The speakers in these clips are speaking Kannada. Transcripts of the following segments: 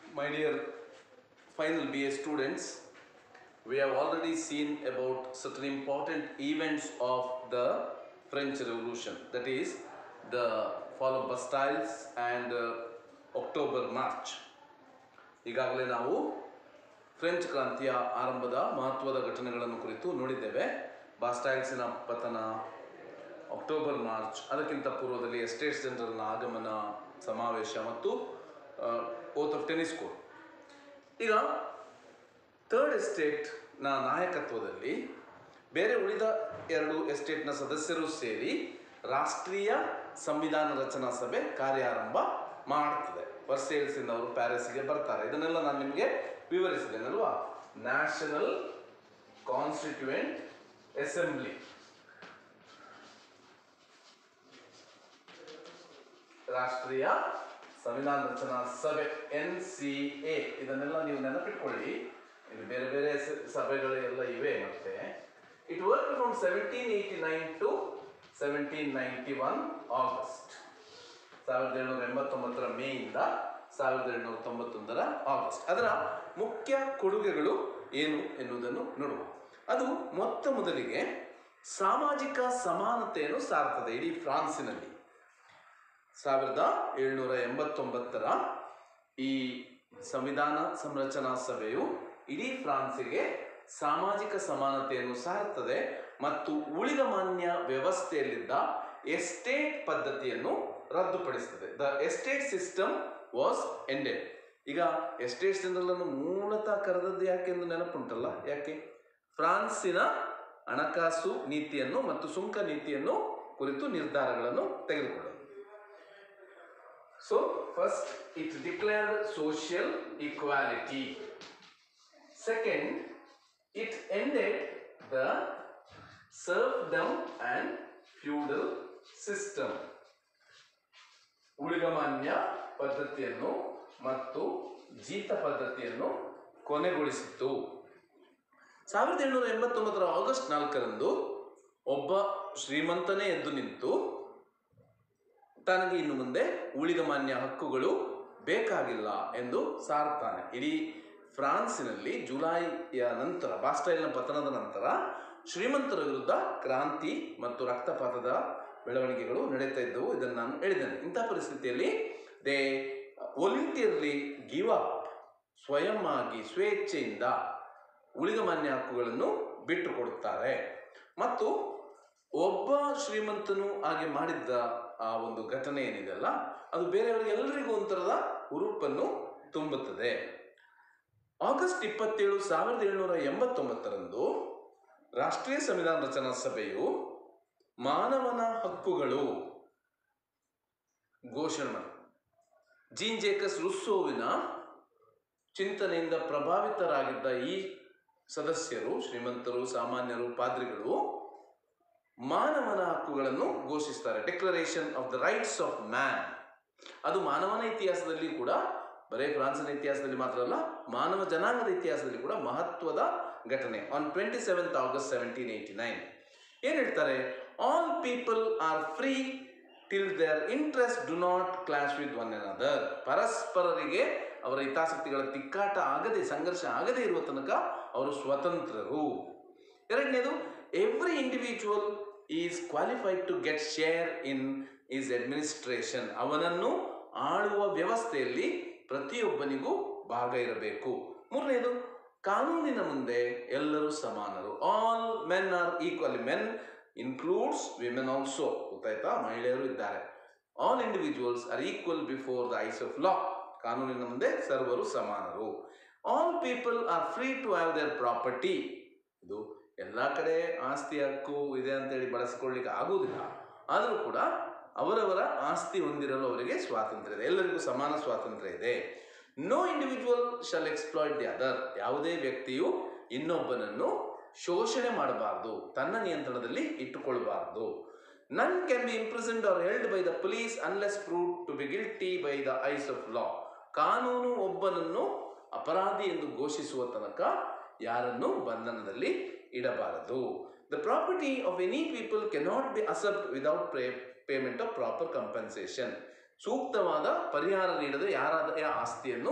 My dear final BA students, we have already seen about certain important events of the French Revolution, that is, the fall of Bastilles and uh, October March. ಈಗಾಗಲೇ ನಾವು ಫ್ರೆಂಚ್ ಕ್ರಾಂತಿಯ ಆರಂಭದ ಮಹತ್ವದ ಘಟನೆಗಳನ್ನು ಕುರಿತು ನೋಡಿದ್ದೇವೆ ಬಾಸ್ಟೈಲ್ಸಿನ ಪತನ ಅಕ್ಟೋಬರ್ ಮಾರ್ಚ್ ಅದಕ್ಕಿಂತ ಪೂರ್ವದಲ್ಲಿ ಎಸ್ಟೇಟ್ಸ್ ಜನರಲ್ನ ಆಗಮನ ಸಮಾವೇಶ ಮತ್ತು ಓತ್ ಆಫ್ ಟೆನಿಸ್ ಕೋರ್ಟ್ ಈಗ ಥರ್ಡ್ ಎಸ್ಟೇಟ್ನ ನಾಯಕತ್ವದಲ್ಲಿ ಬೇರೆ ಉಳಿದ ಎರಡು ಎಸ್ಟೇಟ್ನ ಸದಸ್ಯರು ಸೇರಿ ರಾಷ್ಟ್ರೀಯ ಸಂವಿಧಾನ ರಚನಾ ಸಭೆ ಕಾರ್ಯಾರಂಭ ಮಾಡ್ತದೆ ವರ್ಸೇಲ್ಸಿಂದ ಅವರು ಪ್ಯಾರಿಸ್ಗೆ ಬರ್ತಾರೆ ಇದನ್ನೆಲ್ಲ ನಾನು ನಿಮಗೆ ವಿವರಿಸಿದ್ದೇನಲ್ವಾ ನ್ಯಾಷನಲ್ ಕಾನ್ಸ್ಟಿಟ್ಯೂಯೆಂಟ್ ಅಸೆಂಬ್ಲಿ ರಾಷ್ಟ್ರೀಯ ಸಂವಿಧಾನ ರಚನಾ ಸಭೆ ಎನ್ ಸಿ ಎ ಇದನ್ನೆಲ್ಲ ನೀವು ನೆನಪಿಟ್ಕೊಳ್ಳಿ ಇದು ಬೇರೆ ಬೇರೆ ಸ- ಸಭೆಗಳು ಎಲ್ಲ ಇವೆ ಮತ್ತೆ it work from seventeen eighty nine to seventeen ninety one August ಸಾವಿರದ ಏಳ್ನೂರ ಎಂಬತ್ತೊಂಬತ್ತರ ಮೇಯಿಂದ ಸಾವಿರದ ಏಳ್ನೂರ ತೊಂಬತ್ತೊಂದರ ಆಗಸ್ಟ್ ಅದರ ಮುಖ್ಯ ಕೊಡುಗೆಗಳು ಏನು ಎನ್ನುವುದನ್ನು ನೋಡುವ ಅದು ಮೊತ್ತ ಮೊದಲಿಗೆ ಸಾಮಾಜಿಕ ಸಮಾನತೆಯನ್ನು ಸಾರ್ತದೆ ಇಡೀ ಫ್ರಾನ್ಸಿನಲ್ಲಿ ಸಾವಿರದ ಏಳ್ನೂರ ಎಂಬತ್ತೊಂಬತ್ತರ ಈ ಸಂವಿಧಾನ ಸಂರಚನಾ ಸಭೆಯು ಇಡೀ ಫ್ರಾನ್ಸಿಗೆ ಸಾಮಾಜಿಕ ಸಮಾನತೆಯನ್ನು ಸಾರುತ್ತದೆ ಮತ್ತು ಉಳಿದ ಮಾನ್ಯ ವ್ಯವಸ್ಥೆಯಲ್ಲಿದ್ದ ಎಸ್ಟೇಟ್ ಪದ್ಧತಿಯನ್ನು ರದ್ದುಪಡಿಸುತ್ತದೆ the estate system was ended ಈಗ ಎಸ್ಟೇಟ್ ಜನರಲ್ಲನ್ನು ಮೂಲತಃ ಕರೆದದ್ದು ಯಾಕೆ ಎಂದು ನೆನಪುಂಟಲ್ಲ ಯಾಕೆ ಫ್ರಾನ್ಸಿನ ಹಣಕಾಸು ನೀತಿಯನ್ನು ಮತ್ತು ಸುಂಕ ನೀತಿಯನ್ನು ಕುರಿತು ನಿರ್ಧಾರಗಳನ್ನು ತೆಗೆದುಕೊಳ್ಳೋದು So, first it declared social equality. Second, it ended the serfdom and feudal system. ಉಳಿಗಮಾನ್ಯ ಪದ್ಧತಿಯನ್ನು ಮತ್ತು ಜೀತ ಪದ್ಧತಿಯನ್ನು ಕೊನೆಗೊಳಿಸಿತು ಸಾವಿರದ ಏಳ್ನೂರ ಎಂಬತ್ತೊಂಬತ್ತರ ಆಗಸ್ಟ್ ನಾಲ್ಕರಂದು ಒಬ್ಬ ಶ್ರೀಮಂತನೇ ಎದ್ದು ನಿಂತು ತನಗೆ ಇನ್ನು ಮುಂದೆ ಉಳಿದ ಮಾನ್ಯ ಹಕ್ಕುಗಳು ಬೇಕಾಗಿಲ್ಲ ಎಂದು ಸಾರುತ್ತಾನೆ ಇಡೀ ಫ್ರಾನ್ಸಿನಲ್ಲಿ ಜುಲೈಯ ನಂತರ ಬಾಸ್ಟೈಲ್ನ ಪತನದ ನಂತರ ಶ್ರೀಮಂತರ ವಿರುದ್ಧ ಕ್ರಾಂತಿ ಮತ್ತು ರಕ್ತಪಾತದ ಬೆಳವಣಿಗೆಗಳು ನಡೀತಾ ಇದ್ದವು ಇದನ್ನು ನಾನು ಹೇಳಿದ್ದೇನೆ ಇಂಥ ಪರಿಸ್ಥಿತಿಯಲ್ಲಿ ದೇ ವಾಲಂಟಿಯರ್ಲಿ ಗಿವ್ ಅಪ್ ಸ್ವಯಂ ಆಗಿ ಸ್ವೇಚ್ಛೆಯಿಂದ ಉಳಿದ ಮಾನ್ಯ ಹಕ್ಕುಗಳನ್ನು ಬಿಟ್ಟು ಕೊಡುತ್ತಾರೆ ಮತ್ತು ಒಬ್ಬ ಶ್ರೀಮಂತನು ಹಾಗೆ ಮಾಡಿದ್ದ ಆ ಒಂದು ಘಟನೆ ಏನಿದೆಯಲ್ಲ ಅದು ಬೇರೆಯವರಿಗೆ ಎಲ್ಲರಿಗೂ ಒಂಥರದ ಹುರುಪನ್ನು ತುಂಬುತ್ತದೆ ಆಗಸ್ಟ್ ಇಪ್ಪತ್ತೇಳು ಸಾವಿರದ ಏಳ್ನೂರ ಎಂಬತ್ತೊಂಬತ್ತರಂದು ರಾಷ್ಟ್ರೀಯ ಸಂವಿಧಾನ ರಚನಾ ಸಭೆಯು ಮಾನವನ ಹಕ್ಕುಗಳು ಘೋಷಣೆ ಮಾಡಿತು. ಜೀನ್ ಜೇಕಸ್ ರುಸ್ಸೋವಿನ ಚಿಂತನೆಯಿಂದ ಪ್ರಭಾವಿತರಾಗಿದ್ದ ಈ ಸದಸ್ಯರು ಶ್ರೀಮಂತರು ಸಾಮಾನ್ಯರು ಪಾದ್ರಿಗಳು ಮಾನವನ ಹಕ್ಕುಗಳನ್ನು ಘೋಷಿಸ್ತಾರೆ declaration of the rights of man ಅದು ಮಾನವನ ಇತಿಹಾಸದಲ್ಲಿ ಕೂಡ ಬರೇ ಫ್ರಾನ್ಸಿನ ಇತಿಹಾಸದಲ್ಲಿ ಮಾತ್ರ ಅಲ್ಲ ಮಾನವ ಜನಾಂಗದ ಇತಿಹಾಸದಲ್ಲಿ ಕೂಡ ಮಹತ್ವದ ಘಟನೆ on twenty seventh August seventeen eighty nine ಏನು ಹೇಳ್ತಾರೆ all people are free till their interest do not clash with one another ಪರಸ್ಪರರಿಗೆ ಅವರ ಹಿತಾಸಕ್ತಿಗಳ ತಿಕ್ಕಾಟ ಆಗದೆ ಸಂಘರ್ಷ ಆಗದೆ ಇರುವ ತನಕ ಅವರು ಸ್ವತಂತ್ರರು ಎರಡನೇದು every individual is qualified to get share in his administration ಅವನನ್ನು ಆಳುವ ವ್ಯವಸ್ಥೆಯಲ್ಲಿ ಪ್ರತಿಯೊಬ್ಬನಿಗೂ ಭಾಗ ಇರಬೇಕು ಮೂರನೇದು ಕಾನೂನಿನ ಮುಂದೆ ಎಲ್ಲರೂ ಸಮಾನರು all men are equal men includes women also ಗೊತ್ತಾಯ್ತಾ ಮಹಿಳೆಯರು ಇದ್ದಾರೆ all individuals are equal before the eyes of law ಕಾನೂನಿನ ಮುಂದೆ ಸರ್ವರು ಸಮಾನರು all people are free to have their property ಇದು ಎಲ್ಲ ಕಡೆ ಆಸ್ತಿ ಹಕ್ಕು ಇದೆ ಅಂತೇಳಿ ಬಳಸಿಕೊಳ್ಳಿಕ್ಕೆ ಆಗುವುದಿಲ್ಲ ಆದರೂ ಕೂಡ ಅವರವರ ಆಸ್ತಿ ಹೊಂದಿರಲು ಅವರಿಗೆ ಸ್ವಾತಂತ್ರ್ಯ ಇದೆ ಎಲ್ಲರಿಗೂ ಸಮಾನ ಸ್ವಾತಂತ್ರ್ಯ ಇದೆ no individual shall exploit the other ಯಾವುದೇ ವ್ಯಕ್ತಿಯು ಇನ್ನೊಬ್ಬನನ್ನು ಶೋಷಣೆ ಮಾಡಬಾರ್ದು ತನ್ನ ನಿಯಂತ್ರಣದಲ್ಲಿ ಇಟ್ಟುಕೊಳ್ಬಾರ್ದು none can be imprisoned or held by the police unless prove to be guilty by the eyes of law ಕಾನೂನು ಒಬ್ಬನನ್ನು ಅಪರಾಧಿ ಎಂದು ಘೋಷಿಸುವ ತನಕ ಯಾರನ್ನು ಬಂಧನದಲ್ಲಿ ಇಡಬಾರದು the property of any people cannot be accept without payment of proper compensation ಸೂಕ್ತವಾದ ಪರಿಹಾರ ನೀಡದೆ ಯಾರಾದ ಆಸ್ತಿಯನ್ನು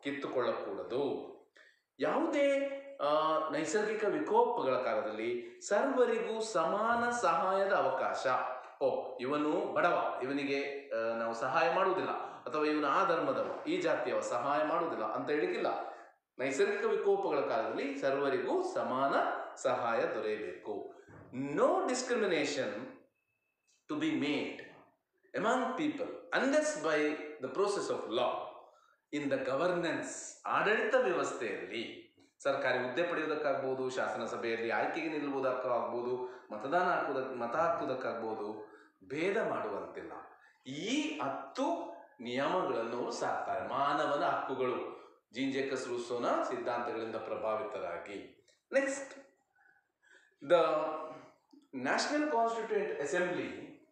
ಕಿತ್ತುಕೊಳ್ಳಕೂಡದು ಯಾವುದೇ ಆ, ನೈಸರ್ಗಿಕ ವಿಕೋಪಗಳ ಕಾಲದಲ್ಲಿ ಸರ್ವರಿಗೂ ಸಮಾನ ಸಹಾಯದ ಅವಕಾಶ ಓ ಇವನು ಬಡವ ಇವನಿಗೆ ಆ, ನಾವು ಸಹಾಯ ಮಾಡುವುದಿಲ್ಲ ಅಥವಾ ಇವನು ಆ ಧರ್ಮದವ ಈ ಜಾತಿಯವ ಸಹಾಯ ಮಾಡುವುದಿಲ್ಲ ಅಂತ ಹೇಳಿಕ್ಕಿಲ್ಲ ನೈಸರ್ಗಿಕ ವಿಕೋಪಗಳ ಕಾಲದಲ್ಲಿ ಸರ್ವರಿಗೂ ಸಮಾನ ಸಹಾಯ ದೊರೆಯಬೇಕು no discrimination to be made among people unless by the process of law in the governance ಆಡಳಿತ ವ್ಯವಸ್ಥೆಯಲ್ಲಿ ಸರ್ಕಾರಿ ಹುದ್ದೆ ಪಡೆಯುವುದಕ್ಕಾಗ್ಬೋದು ಶಾಸನ ಸಭೆಯಲ್ಲಿ ಆಯ್ಕೆಗೆ ನಿಲ್ಲುವುದಕ್ಕಾಗ್ಬೋದು ಮತದಾನ ಹಾಕುವುದಕ್ಕೆ ಮತ ಹಾಕುವುದಕ್ಕಾಗ್ಬೋದು ಭೇದ ಮಾಡುವಂತಿಲ್ಲ ಈ ಹತ್ತು ನಿಯಮಗಳನ್ನು ಅವ್ರು ಸಾಕ್ತಾರೆ ಮಾನವನ ಹಕ್ಕುಗಳು ಜಿಂಜೆಕಸ್ ರೂಸೋನ ಸಿದ್ಧಾಂತಗಳಿಂದ ಪ್ರಭಾವಿತರಾಗಿ next the national constituent assembly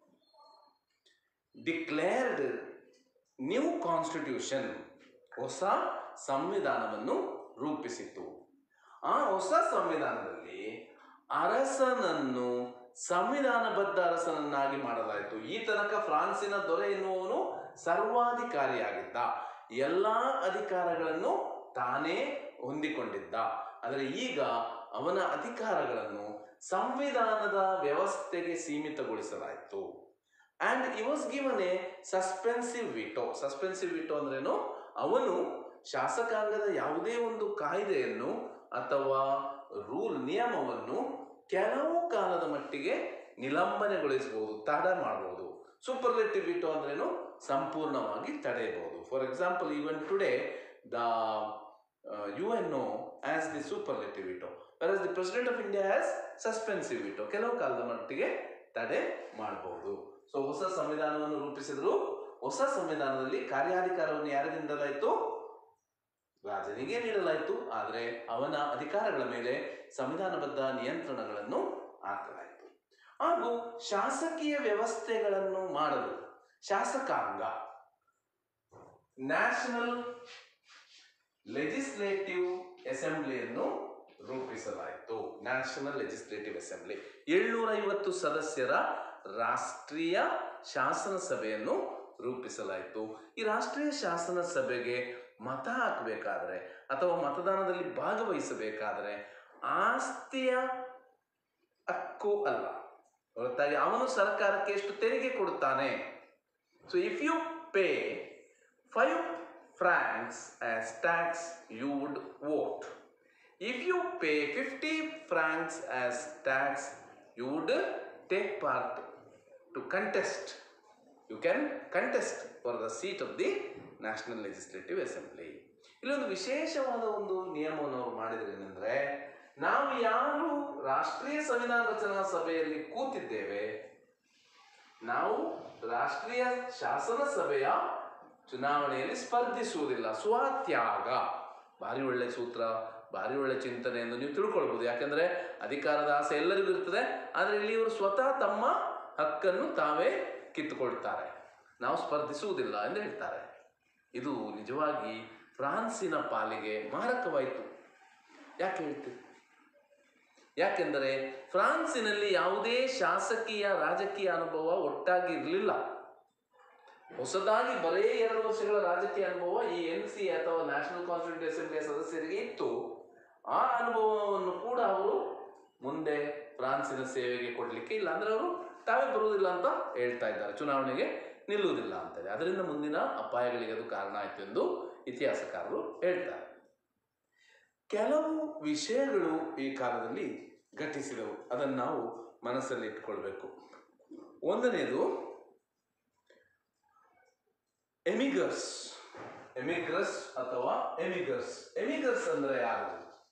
declared new constitution ಹೊಸ ಸಂವಿಧಾನವನ್ನು ರೂಪಿಸಿತು ಆ ಹೊಸ ಸಂವಿಧಾನದಲ್ಲಿ ಅರಸನನ್ನು ಸಂವಿಧಾನಬದ್ಧ ಅರಸನನ್ನಾಗಿ ಮಾಡಲಾಯಿತು ಈ ತನಕ ಫ್ರಾನ್ಸಿನ ದೊರೆ ಎನ್ನುವವನು ಸರ್ವಾಧಿಕಾರಿಯಾಗಿದ್ದ ಎಲ್ಲ ಅಧಿಕಾರಗಳನ್ನು ತಾನೇ ಹೊಂದಿಕೊಂಡಿದ್ದ ಆದರೆ ಈಗ ಅವನ ಅಧಿಕಾರಗಳನ್ನು ಸಂವಿಧಾನದ ವ್ಯವಸ್ಥೆಗೆ ಸೀಮಿತಗೊಳಿಸಲಾಯಿತು and he was given a suspensive veto suspensive veto ಅಂದ್ರೇನು ಅವನು ಶಾಸಕಾಂಗದ ಯಾವುದೇ ಒಂದು ಕಾಯ್ದೆಯನ್ನು ಅಥವಾ ರೂಲ್ ನಿಯಮವನ್ನು ಕೆಲವು ಕಾಲದ ಮಟ್ಟಿಗೆ ನಿಲಂಬನೆಗೊಳಿಸಬಹುದು ತಡ ಮಾಡಬಹುದು ಸೂಪರ್ಲೆಟಿವ್ ವಿಟೋ ಅಂದ್ರೇನು ಸಂಪೂರ್ಣವಾಗಿ ತಡೆಯಬಹುದು for example even today the U N O has the superlative veto whereas the president of India has suspensive veto ಕೆಲವು ಕಾಲದ ಮಟ್ಟಿಗೆ ತಡೆ ಮಾಡಬಹುದು ಸೊ ಹೊಸ ಸಂವಿಧಾನವನ್ನು ರೂಪಿಸಿದ್ರು ಹೊಸ ಸಂವಿಧಾನದಲ್ಲಿ ಕಾರ್ಯಾಧಿಕಾರವನ್ನು ಯಾರಿಗೆ ನೀಡಲಾಯಿತು ರಾಜನಿಗೆ ನೀಡಲಾಯಿತು ಆದರೆ ಅವನ ಅಧಿಕಾರಗಳ ಮೇಲೆ ಸಂವಿಧಾನಬದ್ಧ ನಿಯಂತ್ರಣಗಳನ್ನು ಹಾಕಲಾಯಿತು ಹಾಗೂ ಶಾಸಕೀಯ ವ್ಯವಸ್ಥೆಗಳನ್ನು ಮಾಡಲು ಶಾಸಕಾಂಗ ನ್ಯಾಷನಲ್ ಲೆಜಿಸ್ಲೇಟಿವ್ ಅಸೆಂಬ್ಲಿಯನ್ನು ರೂಪಿಸಲಾಯಿತು ನ್ಯಾಷನಲ್ ಲೆಜಿಸ್ಲೇಟಿವ್ ಅಸೆಂಬ್ಲಿ ಏಳ್ನೂರ ಐವತ್ತು ಸದಸ್ಯರ ರಾಷ್ಟ್ರೀಯ ಶಾಸನ ಸಭೆಯನ್ನು ರೂಪಿಸಲಾಯಿತು ಈ ರಾಷ್ಟ್ರೀಯ ಶಾಸನ ಸಭೆಗೆ ಮತ ಹಾಕಬೇಕಾದ್ರೆ ಅಥವಾ ಮತದಾನದಲ್ಲಿ ಭಾಗವಹಿಸಬೇಕಾದ್ರೆ ಆಸ್ತಿಯ ಹಕ್ಕು ಅಲ್ಲ ಹೊರತಾಗಿ ಅವನು ಸರ್ಕಾರಕ್ಕೆ ಎಷ್ಟು ತೆರಿಗೆ ಕೊಡುತ್ತಾನೆ so if you pay five francs as tax you would vote if you pay fifty francs as tax you would take part to contest you can contest for the seat of the national legislative assembly ಇಲ್ಲೊಂದು ವಿಶೇಷವಾದ ಒಂದು ನಿಯಮವನ್ನು ಅವರು ಮಾಡಿದ್ರೆ ಏನಂದ್ರೆ ನಾವು ಯಾರು ರಾಷ್ಟ್ರೀಯ ಸಂವಿಧಾನ ರಚನಾ ಸಭೆಯಲ್ಲಿ ಕೂತಿದ್ದೇವೆ ನಾವು ರಾಷ್ಟ್ರೀಯ ಶಾಸನ ಸಭೆಯ ಚುನಾವಣೆಯಲ್ಲಿ ಸ್ಪರ್ಧಿಸುವುದಿಲ್ಲ ಸ್ವತ್ಯಾಗ ಭಾರಿ ಒಳ್ಳೆ ಸೂತ್ರ ಭಾರಿ ಒಳ್ಳೆ ಚಿಂತನೆ ಎಂದು ನೀವು ತಿಳ್ಕೊಳ್ಬೋದು ಯಾಕಂದ್ರೆ ಅಧಿಕಾರದ ಆಸೆ ಎಲ್ಲರಿಗೂ ಇರ್ತದೆ ಆದರೆ ಇಲ್ಲಿ ಇವರು ಸ್ವತಃ ತಮ್ಮ ಹಕ್ಕನ್ನು ತಾವೇ ಕಿತ್ತುಕೊಳ್ತಾರೆ ನಾವು ಸ್ಪರ್ಧಿಸುವುದಿಲ್ಲ ಎಂದು ಹೇಳ್ತಾರೆ ಇದು ನಿಜವಾಗಿ ಫ್ರಾನ್ಸಿನ ಪಾಲಿಗೆ ಮಾರಕವಾಯಿತು ಯಾಕೆ ಹೇಳ್ತೀವಿ ಯಾಕೆಂದರೆ ಫ್ರಾನ್ಸಿನಲ್ಲಿ ಯಾವುದೇ ಶಾಸಕೀಯ ರಾಜಕೀಯ ಅನುಭವ ಒಟ್ಟಾಗಿ ಇರಲಿಲ್ಲ ಹೊಸದಾಗಿ ಬರೇ ಎರಡು ವರ್ಷಗಳ ರಾಜಕೀಯ ಅನುಭವ ಈ ಎನ್ ಸಿ ಅಥವಾ ನ್ಯಾಷನಲ್ ಕಾನ್ಸ್ಟಿಟ್ಯೂಂಟ್ ಅಸೆಂಬ್ಲಿಯ ಸದಸ್ಯರಿಗೆ ಇತ್ತು ಆ ಅನುಭವವನ್ನು ಕೂಡ ಅವರು ಮುಂದೆ ಫ್ರಾನ್ಸಿನ ಸೇವೆಗೆ ಕೊಡಲಿಕ್ಕೆ ಇಲ್ಲ ಅಂದ್ರೆ ಅವರು ತಾವೇ ಬರುವುದಿಲ್ಲ ಅಂತ ಹೇಳ್ತಾ ಇದ್ದಾರೆ ಚುನಾವಣೆಗೆ ನಿಲ್ಲುವುದಿಲ್ಲ ಅಂತೇಳಿ ಅದರಿಂದ ಮುಂದಿನ ಅಪಾಯಗಳಿಗೆ ಅದು ಕಾರಣ ಆಯಿತು ಎಂದು ಇತಿಹಾಸಕಾರರು ಹೇಳ್ತಾರೆ ಕೆಲವು ವಿಷಯಗಳು ಈ ಕಾಲದಲ್ಲಿ ಘಟಿಸಿದವು ಅದನ್ನು ನಾವು ಮನಸ್ಸಲ್ಲಿ ಇಟ್ಕೊಳ್ಬೇಕು ಒಂದನೇದು ಎಮಿಗರ್ಸ್ ಎಮಿಗ್ರಸ್ ಅಥವಾ ಎಮಿಗರ್ಸ್ ಎಮಿಗರ್ಸ್ ಅಂದ್ರೆ ಯಾರು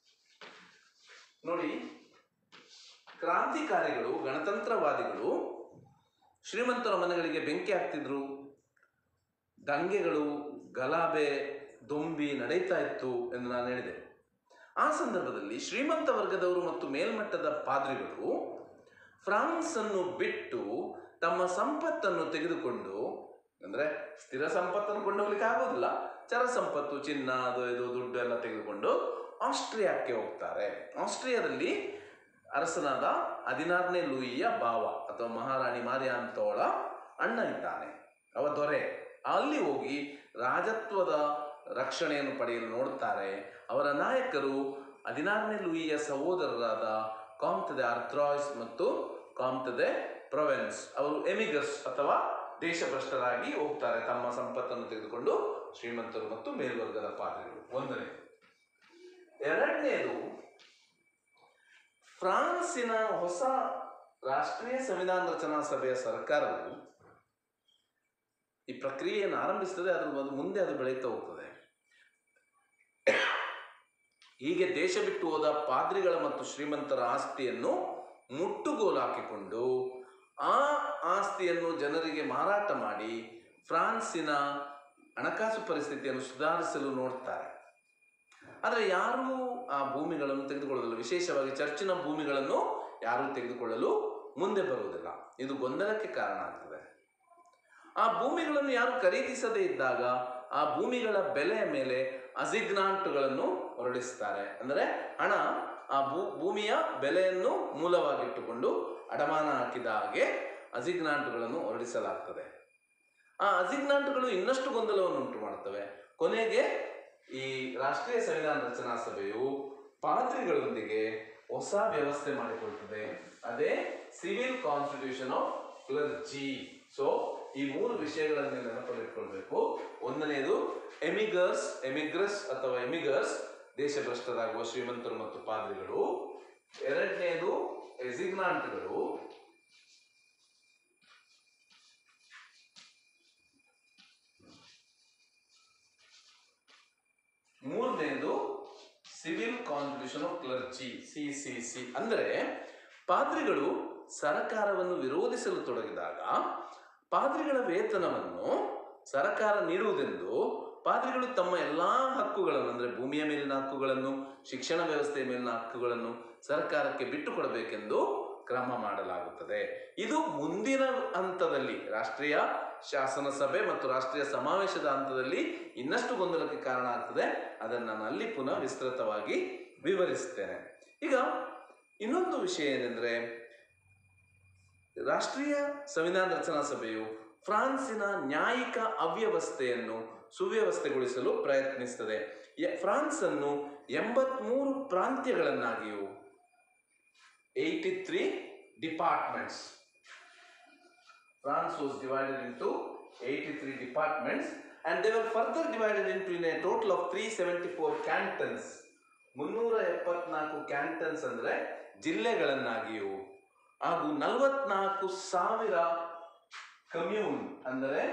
ನೋಡಿ ಕ್ರಾಂತಿಕಾರಿಗಳು ಗಣತಂತ್ರವಾದಿಗಳು ಶ್ರೀಮಂತರ ಮನೆಗಳಿಗೆ ಬೆಂಕಿ ಹಾಕ್ತಿದ್ರು ದಂಗೆಗಳು ಗಲಾಭೆ ದೊಂಬಿ ನಡೀತಾ ಇತ್ತು ಎಂದು ನಾನು ಹೇಳಿದೆ ಆ ಸಂದರ್ಭದಲ್ಲಿ ಶ್ರೀಮಂತ ವರ್ಗದವರು ಮತ್ತು ಮೇಲ್ಮಟ್ಟದ ಪಾದ್ರಿಗಳು ಫ್ರಾನ್ಸ್ ಅನ್ನು ಬಿಟ್ಟು ತಮ್ಮ ಸಂಪತ್ತನ್ನು ತೆಗೆದುಕೊಂಡು ಅಂದ್ರೆ ಸ್ಥಿರ ಸಂಪತ್ತನ್ನು ಕೊಂಡೋಗ್ಲಿಕ್ಕೆ ಆಗೋದಿಲ್ಲ ಚರ ಸಂಪತ್ತು ಚಿನ್ನ ಅದು ಇದು ದುಡ್ಡು ಎಲ್ಲ ತೆಗೆದುಕೊಂಡು ಆಸ್ಟ್ರಿಯಾಕ್ಕೆ ಹೋಗ್ತಾರೆ ಆಸ್ಟ್ರಿಯಾದಲ್ಲಿ ಅರಸನಾದ ಹದಿನಾರನೇ ಲೂಯಿಯ ಭಾವ ಅಥವಾ ಮಹಾರಾಣಿ ಮಾರಿಯಾ ಅಂತೋಳ ಅಣ್ಣ ಇದ್ದಾನೆ ಅವ ದೊರೆ ಅಲ್ಲಿ ಹೋಗಿ ರಾಜತ್ವದ ರಕ್ಷಣೆಯನ್ನು ಪಡೆಯಲು ನೋಡುತ್ತಾರೆ ಅವರ ನಾಯಕರು ಹದಿನಾರನೇ ಲೂಯಿಯ ಸಹೋದರರಾದ ಕಾಮ್ತದೆ ಆರ್ಥ್ರಾಯ್ಸ್ ಮತ್ತು ಕಾಮ್ತದೆ ಪ್ರೊವೆನ್ಸ್ ಅವರು ಎಮಿಗಸ್ ಅಥವಾ ದೇಶಭ್ರಷ್ಟರಾಗಿ ಹೋಗ್ತಾರೆ ತಮ್ಮ ಸಂಪತ್ತನ್ನು ತೆಗೆದುಕೊಂಡು ಶ್ರೀಮಂತರು ಮತ್ತು ಮೇಲ್ವರ್ಗದ ಪಾದ್ರಿಗಳು ಒಂದನೇ ಎರಡನೇದು ಫ್ರಾನ್ಸಿನ ಹೊಸ ರಾಷ್ಟ್ರೀಯ ಸಂವಿಧಾನ ರಚನಾ ಸಭೆಯ ಸರ್ಕಾರವು ಈ ಪ್ರಕ್ರಿಯೆಯನ್ನು ಆರಂಭಿಸ್ತದೆ ಅದ್ರ ಅದು ಮುಂದೆ ಅದು ಬೆಳೀತಾ ಹೋಗ್ತದೆ ಹೀಗೆ ದೇಶ ಬಿಟ್ಟು ಹೋದ ಪಾದ್ರಿಗಳ ಮತ್ತು ಶ್ರೀಮಂತರ ಆಸ್ತಿಯನ್ನು ಮುಟ್ಟುಗೋಲು ಹಾಕಿಕೊಂಡು ಆ ಆಸ್ತಿಯನ್ನು ಜನರಿಗೆ ಮಾರಾಟ ಮಾಡಿ ಫ್ರಾನ್ಸಿನ ಹಣಕಾಸು ಪರಿಸ್ಥಿತಿಯನ್ನು ಸುಧಾರಿಸಲು ನೋಡ್ತಾರೆ ಆದರೆ ಯಾರೂ ಆ ಭೂಮಿಗಳನ್ನು ತೆಗೆದುಕೊಳ್ಳುವುದಿಲ್ಲ ವಿಶೇಷವಾಗಿ ಚರ್ಚಿನ ಭೂಮಿಗಳನ್ನು ಯಾರೂ ತೆಗೆದುಕೊಳ್ಳಲು ಮುಂದೆ ಬರುವುದಿಲ್ಲ ಇದು ಗೊಂದಲಕ್ಕೆ ಕಾರಣ ಆಗ್ತದೆ ಆ ಭೂಮಿಗಳನ್ನು ಯಾರು ಖರೀದಿಸದೇ ಇದ್ದಾಗ ಆ ಭೂಮಿಗಳ ಬೆಲೆಯ ಮೇಲೆ ಅಸಿಗ್ನಾಂಟ್ಗಳನ್ನು ಹೊರಡಿಸ್ತಾರೆ ಅಂದರೆ ಹಣ ಆ ಭೂ ಭೂಮಿಯ ಬೆಲೆಯನ್ನು ಮೂಲವಾಗಿಟ್ಟುಕೊಂಡು ಅಡಮಾನ ಹಾಕಿದ ಹಾಗೆ ಅಸಿಗ್ನಾಂಟ್ಗಳನ್ನು ಹೊರಡಿಸಲಾಗ್ತದೆ ಆ ಅಸಿಗ್ನಾಂಟ್ಗಳು ಇನ್ನಷ್ಟು ಗೊಂದಲವನ್ನು ಉಂಟು ಮಾಡ್ತವೆ ಕೊನೆಗೆ ಈ ರಾಷ್ಟ್ರೀಯ ಸಂವಿಧಾನ ರಚನಾ ಸಭೆಯು ಪಾದ್ರಿಗಳೊಂದಿಗೆ ಹೊಸ ವ್ಯವಸ್ಥೆ ಮಾಡಿಕೊಳ್ತದೆ ಅದೇ civil constitution of clergy so ಈ ಮೂರು ವಿಷಯಗಳನ್ನು ನೀವು ನೆನಪಲ್ಲಿಟ್ಕೊಳ್ಬೇಕು ಒಂದನೆಯದು ಎಮಿಗರ್ಸ್ ಎಮಿಗ್ರಸ್ ಅಥವಾ ಎಮಿಗರ್ಸ್ ದೇಶಭ್ರಷ್ಟರಾಗುವ ಶ್ರೀಮಂತರು ಮತ್ತು ಪಾದ್ರಿಗಳು ಎರಡನೆಯದು ಎಸಿಗ್ನಾಂಟ್ಗಳು ಮೂರನೇದು civil constitution of clergy C C C ಅಂದರೆ ಪಾದ್ರಿಗಳು ಸರಕಾರವನ್ನು ವಿರೋಧಿಸಲು ತೊಡಗಿದಾಗ ಪಾದ್ರಿಗಳ ವೇತನವನ್ನು ಸರಕಾರ ನೀಡುವುದೆಂದು ಪಾದ್ರಿಗಳು ತಮ್ಮ ಎಲ್ಲ ಹಕ್ಕುಗಳನ್ನು ಅಂದರೆ ಭೂಮಿಯ ಮೇಲಿನ ಹಕ್ಕುಗಳನ್ನು ಶಿಕ್ಷಣ ವ್ಯವಸ್ಥೆಯ ಮೇಲಿನ ಹಕ್ಕುಗಳನ್ನು ಸರ್ಕಾರಕ್ಕೆ ಬಿಟ್ಟು ಕೊಡಬೇಕೆಂದು ಕ್ರಮ ಮಾಡಲಾಗುತ್ತದೆ ಇದು ಮುಂದಿನ ಹಂತದಲ್ಲಿ ರಾಷ್ಟ್ರೀಯ ಶಾಸನ ಸಭೆ ಮತ್ತು ರಾಷ್ಟ್ರೀಯ ಸಮಾವೇಶದ ಹಂತದಲ್ಲಿ ಇನ್ನಷ್ಟು ಗೊಂದಲಕ್ಕೆ ಕಾರಣ ಆಗ್ತದೆ ಅದನ್ನು ನಾನು ಅಲ್ಲಿ ಪುನಃ ವಿಸ್ತೃತವಾಗಿ ವಿವರಿಸ್ತೇನೆ ಈಗ ಇನ್ನೊಂದು ವಿಷಯ ಏನೆಂದರೆ ರಾಷ್ಟ್ರೀಯ ಸಂವಿಧಾನ ರಚನಾ ಸಭೆಯು ಫ್ರಾನ್ಸಿನ ನ್ಯಾಯಿಕ ಅವ್ಯವಸ್ಥೆಯನ್ನು ಸುವ್ಯವಸ್ಥೆಗೊಳಿಸಲು ಪ್ರಯತ್ನಿಸುತ್ತದೆ ಯ- ಫ್ರಾನ್ಸ್ ಅನ್ನು ಎಂಬತ್ಮೂರು ಪ್ರಾಂತ್ಯಗಳನ್ನಾಗಿಯೂ eighty three departments France was divided into 83 departments and they were further divided into in a total of 374 cantons. ಮುನ್ನೂರ ಎಪ್ಪತ್ನಾಲ್ಕು ಕ್ಯಾಂಟನ್ಸ್ ಅಂದರೆ ಜಿಲ್ಲೆಗಳನ್ನಾಗಿಯೂ ಹಾಗೂ ನಲವತ್ನಾಲ್ಕು ಸಾವಿರ ಕಮ್ಯೂನ್ ಅಂದರೆ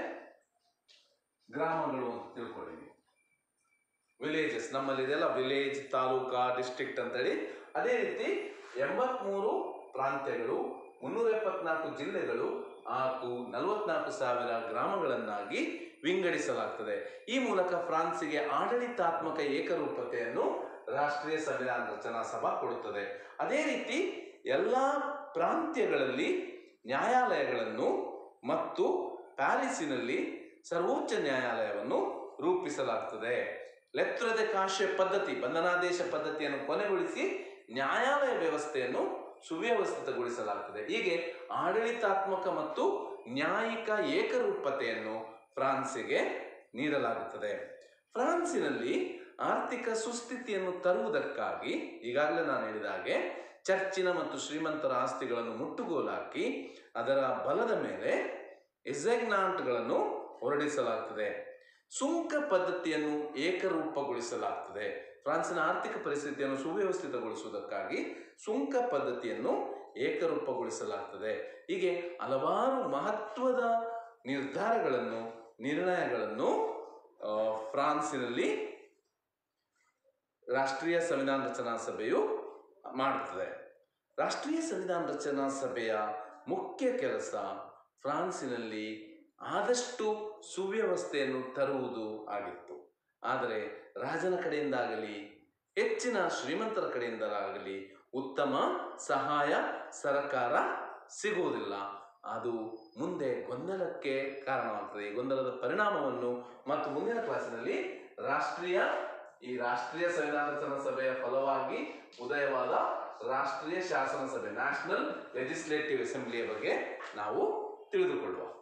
ಗ್ರಾಮಗಳು ಅಂತ ತಿಳ್ಕೊಳ್ಳಿ ನೀವು ವಿಲೇಜಸ್ ನಮ್ಮಲ್ಲಿ ಇದೆಲ್ಲ ವಿಲೇಜ್ ತಾಲೂಕಾ ಡಿಸ್ಟ್ರಿಕ್ಟ್ ಅಂತೇಳಿ ಅದೇ ರೀತಿ ಎಂಬತ್ಮೂರು ಪ್ರಾಂತ್ಯಗಳು ಮುನ್ನೂರ ಎಪ್ಪತ್ನಾಲ್ಕು ಜಿಲ್ಲೆಗಳು ಹಾಗೂ ನಲವತ್ನಾಲ್ಕು ಸಾವಿರ ಗ್ರಾಮಗಳನ್ನಾಗಿ ವಿಂಗಡಿಸಲಾಗ್ತದೆ ಈ ಮೂಲಕ ಫ್ರಾನ್ಸಿಗೆ ಆಡಳಿತಾತ್ಮಕ ಏಕರೂಪತೆಯನ್ನು ರಾಷ್ಟ್ರೀಯ ಸಂವಿಧಾನ ರಚನಾ ಸಭಾ ಕೊಡುತ್ತದೆ ಅದೇ ರೀತಿ ಎಲ್ಲ ಪ್ರಾಂತ್ಯಗಳಲ್ಲಿ ನ್ಯಾಯಾಲಯಗಳನ್ನು ಮತ್ತು ಪ್ಯಾರಿಸಿನಲ್ಲಿ ಸರ್ವೋಚ್ಚ ನ್ಯಾಯಾಲಯವನ್ನು ರೂಪಿಸಲಾಗ್ತದೆ ಲೆತ್ರದೆ ಕಾಶ್ಯ ಪದ್ಧತಿ ಬಂಧನಾದೇಶ ಪದ್ಧತಿಯನ್ನು ಕೊನೆಗೊಳಿಸಿ ನ್ಯಾಯಾಲಯ ವ್ಯವಸ್ಥೆಯನ್ನು ಸುವ್ಯವಸ್ಥಿತಗೊಳಿಸಲಾಗ್ತದೆ ಹೀಗೆ ಆಡಳಿತಾತ್ಮಕ ಮತ್ತು ನ್ಯಾಯಿಕ ಏಕರೂಪತೆಯನ್ನು ಫ್ರಾನ್ಸಿಗೆ ನೀಡಲಾಗುತ್ತದೆ ಫ್ರಾನ್ಸಿನಲ್ಲಿ ಆರ್ಥಿಕ ಸುಸ್ಥಿತಿಯನ್ನು ತರುವುದಕ್ಕಾಗಿ ಈಗಾಗಲೇ ನಾನು ಹೇಳಿದ ಹಾಗೆ ಚರ್ಚಿನ ಮತ್ತು ಶ್ರೀಮಂತರ ಆಸ್ತಿಗಳನ್ನು ಮುಟ್ಟುಗೋಲಾಕಿ ಅದರ ಬಲದ ಮೇಲೆ ಎಸೆಗ್ನಾಂಟ್ಗಳನ್ನು ಹೊರಡಿಸಲಾಗ್ತದೆ ಸುಂಕ ಪದ್ಧತಿಯನ್ನು ಏಕರೂಪಗೊಳಿಸಲಾಗ್ತದೆ ಫ್ರಾನ್ಸಿನ ಆರ್ಥಿಕ ಪರಿಸ್ಥಿತಿಯನ್ನು ಸುವ್ಯವಸ್ಥಿತಗೊಳಿಸುವುದಕ್ಕಾಗಿ ಸುಂಕ ಪದ್ಧತಿಯನ್ನು ಏಕರೂಪಗೊಳಿಸಲಾಗ್ತದೆ ಹೀಗೆ ಹಲವಾರು ಮಹತ್ವದ ನಿರ್ಧಾರಗಳನ್ನು ನಿರ್ಣಯಗಳನ್ನು ಆ, ಫ್ರಾನ್ಸಿನಲ್ಲಿ ರಾಷ್ಟ್ರೀಯ ಸಂವಿಧಾನ ರಚನಾ ಸಭೆಯು ಮಾಡುತ್ತದೆ ರಾಷ್ಟ್ರೀಯ ಸಂವಿಧಾನ ರಚನಾ ಸಭೆಯ ಮುಖ್ಯ ಕೆಲಸ ಫ್ರಾನ್ಸಿನಲ್ಲಿ ಆದಷ್ಟು ಸುವ್ಯವಸ್ಥೆಯನ್ನು ತರುವುದು ಆಗಿತ್ತು ಆದರೆ ರಾಜನ ಕಡೆಯಿಂದಾಗಲಿ ಹೆಚ್ಚಿನ ಶ್ರೀಮಂತರ ಕಡೆಯಿಂದಾಗಲಿ ಉತ್ತಮ ಸಹಾಯ ಸರಕಾರ ಸಿಗುವುದಿಲ್ಲ ಅದು ಮುಂದೆ ಗೊಂದಲಕ್ಕೆ ಕಾರಣವಾಗ್ತದೆ ಈ ಗೊಂದಲದ ಪರಿಣಾಮವನ್ನು ಮತ್ತು ಮುಂದಿನ ಕ್ಲಾಸಿನಲ್ಲಿ ರಾಷ್ಟ್ರೀಯ ಈ ರಾಷ್ಟ್ರೀಯ ಸಂವಿಧಾನ ರಚನಾ ಸಭೆಯ ಫಲವಾಗಿ ಉದಯವಾದ ರಾಷ್ಟ್ರೀಯ ಶಾಸನ ಸಭೆ ನ್ಯಾಷನಲ್ ಲೆಜಿಸ್ಲೇಟಿವ್ ಅಸೆಂಬ್ಲಿಯ ಬಗ್ಗೆ ನಾವು ತಿಳಿದುಕೊಳ್ಳುವ